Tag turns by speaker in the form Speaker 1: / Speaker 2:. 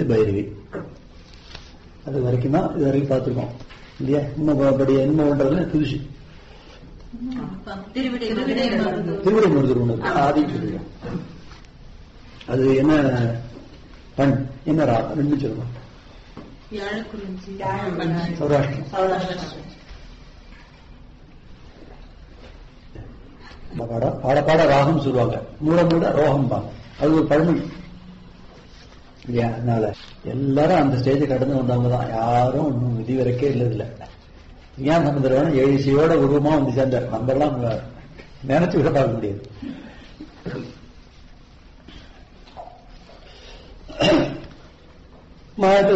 Speaker 1: இது பைரவி அது வரைக்கும் தான் இது வரைக்கும் பார்த்துருக்கோம் இல்லையா இன்னும் படி என்ன பண்றதுல புதுசு
Speaker 2: திருவிடை மதுரை மருதூர்.
Speaker 1: திருவிடை மருதூர் ஒன்று இருக்கு ஆதி திருவிழா அது என்ன பண் என்ன ரா ரெண்டு சொல்லணும்
Speaker 2: வியாழக்குறிஞ்சி
Speaker 1: சௌராஷ்டிரம்
Speaker 2: சௌராஷ்டிரம்
Speaker 1: இந்த பாட பாட பாட ராகம் சொல்லுவாங்க மூட மூட ரோகம் பாங்க அது ஒரு பழமொழி இல்லையா அதனால எல்லாரும் அந்த ஸ்டேஜை கடந்து வந்தவங்க தான் யாரும் ஒன்றும் விதி வரைக்கே இல்லை இதுல ஏன் சமுதிரம் எழுச்சியோட உருவமா வந்து சேர்ந்தார் நம்ம எல்லாம் நினைச்சு விட பார்க்க முடியாது மழை